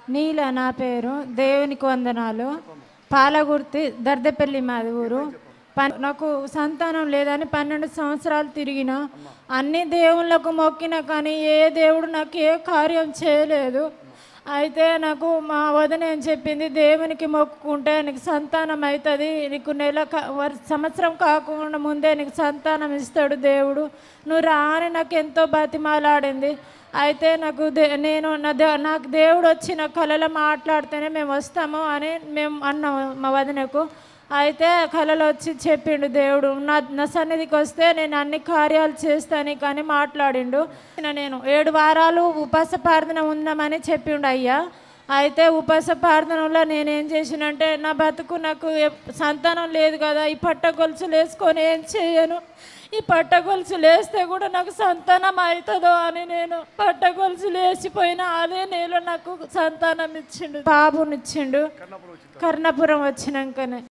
నీల నా పేరు దేవునికి వందనాలు పాలగుర్తి దర్దపల్లి మాది ఊరు పన్- నాకు సంతానం లేదని పన్నెండు సంవత్సరాలు తిరిగిన అన్ని దేవుళ్ళకు మొక్కిన కానీ ఏ దేవుడు నాకు ఏ కార్యం చేయలేదు అయితే నాకు మా వదిన ఏం చెప్పింది దేవునికి మొక్కుకుంటే నీకు సంతానం అవుతుంది నీకు నెల కా- వర్- సంవత్సరం కాకుండా ముందే నీకు సంతానం ఇస్తాడు దేవుడు నువ్వు రాని నాకు ఎంతో బతిమాలాడింది అయితే నాకు దే నేను నా దే నాకు దేవుడు వచ్చిన కళలో మాట్లాడితేనే మేము వస్తాము అని మేము అన్నాము మా వదినకు అయితే కళలో వచ్చి చెప్పిండు దేవుడు నా నా సన్నిధికి వస్తే నేను అన్ని కార్యాలు చేస్తాను కానీ మాట్లాడిండు నేను ఏడు వారాలు ఉపాస ప్రార్థన ఉందామని చెప్పిండు అయ్యా అయితే ఉపాస ప్రార్థనలో నేనేం చేసినంటే నా బతుకు నాకు ఎప్- సంతానం లేదు కదా ఈ పట్ట గొలుసులు వేసుకొని ఏం చేయను ఈ పట్ట గొలుసులు వేస్తే కూడా నాకు సంతానం అవుతుందో అని నేను పట్ట గొలుసులు వేసిపోయినా అదే నేను నాకు సంతానం ఇచ్చిండు బాబునిచ్చిండు కర్ణపురం వచ్చినాకనే